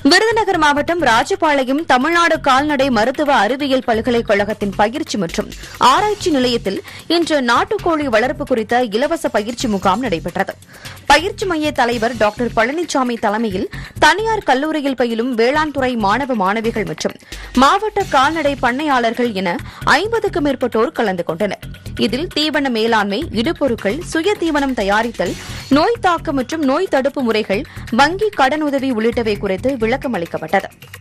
விருதுநகர் மாவட்டம் ராஜபாளையம் தமிழ்நாடு கால்நடை மருத்துவ அறிவியல் பல்கலைக்கழகத்தின் பயிற்சி மற்றும் ஆராய்ச்சி நிலையத்தில் இன்று நாட்டுக்கோழி வளர்ப்பு குறித்த இலவச பயிற்சி முகாம் நடைபெற்றது பயிற்சி மைய தலைவர் டாக்டர் பழனிசாமி தலைமையில் தனியார் கல்லூரியில் பயிலும் வேளாண் துறை மாணவ மாணவிகள் மற்றும் மாவட்ட கால்நடை பண்ணையாளர்கள் என ஐம்பதுக்கும் மேற்பட்டோர் கலந்து கொண்டனர் இதில் தீவன மேலாண்மை இடுபொருட்கள் சுய தீவனம் தயாரித்தல் நோய் தாக்கம் மற்றும் நோய் தடுப்பு முறைகள் வங்கி கடனுதவி உள்ளிட்டவை குறித்து விளக்கம் அளிக்கப்பட்டது